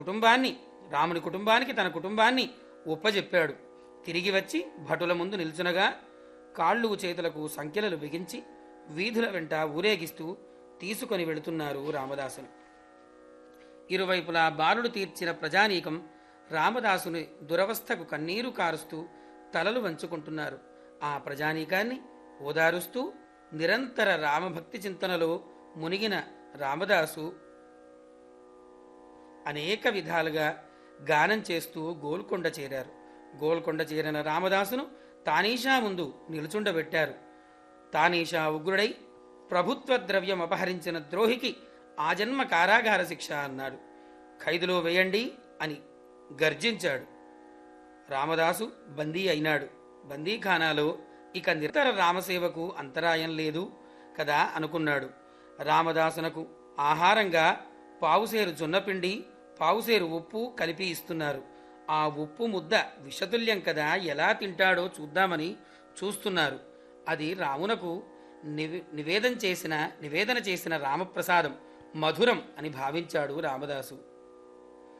కుటుంబాన్ని రాముని కుటుంబానికి తన కుటుంబాన్ని ఒప్పజెప్పాడు తిరిగి వచ్చి భటుల ముందు నిల్చునగా కాళ్ళు చేతులకు సంఖ్యలు బిగించి వీధుల వెంట ఊరేగిస్తూ తీసుకొని వెళుతున్నారు రామదాసును ఇరువైపులా బాలుడు తీర్చిన ప్రజానీకం రామదాసుని దురవస్థకు కన్నీరు కారుస్తూ తలలు వంచుకుంటున్నారు ఆ ప్రజానీకాన్ని ఓదారుస్తూ నిరంతర రామభక్తి చింతనలో మునిగిన రామదాసు అనేక విధాలుగా గానం చేస్తూ గోల్కొండ చేరారు గోల్కొండ చేరిన రామదాసును తానీషా ముందు నిలుచుండబెట్టారు తానీషా ఉగ్రుడై ప్రభుత్వ ద్రవ్యం అపహరించిన ద్రోహికి ఆజన్మ కారాగార శిక్ష అన్నాడు ఖైదులో వేయండి అని గర్జించాడు రామదాసు బందీ అయినాడు బందీఖానాలో ఇక నిరంతర రామసేవకు అంతరాయం లేదు కదా అనుకున్నాడు రామదాసునకు ఆహారంగా పావుసేరు జొన్నపిండి పావుసేరు ఉప్పు కలిపి ఇస్తున్నారు ఆ ఉప్పు ముద్ద విషతుల్యం కదా ఎలా తింటాడో చూద్దామని చూస్తున్నారు అది రామునకు నివే నివేదన చేసిన నివేదన చేసిన రామప్రసాదం మధురం అని భావించాడు రామదాసు